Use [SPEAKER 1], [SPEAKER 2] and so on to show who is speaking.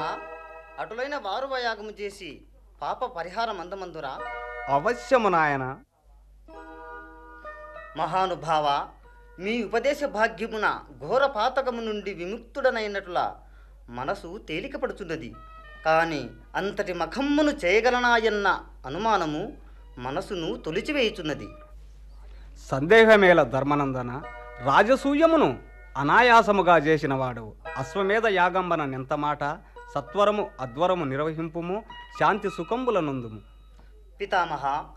[SPEAKER 1] అటులైన వారువయాగము చేసి పాప పరిహారం అందమందురా
[SPEAKER 2] అవశ్యము నాయన
[SPEAKER 1] మహానుభావ మీ ఉపదేశ భాగ్యమున ఘోర పాతకము నుండి విముక్తుడనైనట్ల మనసు తేలికపడుచున్నది కాని అంతటి మఖమ్మును చేయగలనాయన్న అనుమానము మనసును తొలిచివేయుచున్నది
[SPEAKER 2] సందేహమేల ధర్మనందన రాజసూయమును అనాయాసముగా చేసినవాడు అశ్వమేధ యాగంబన నెంత మాట సత్వరము అధ్వరము నిర్వహింపుము శాంతి సుఖంబుల నుందుము
[SPEAKER 1] పితామహ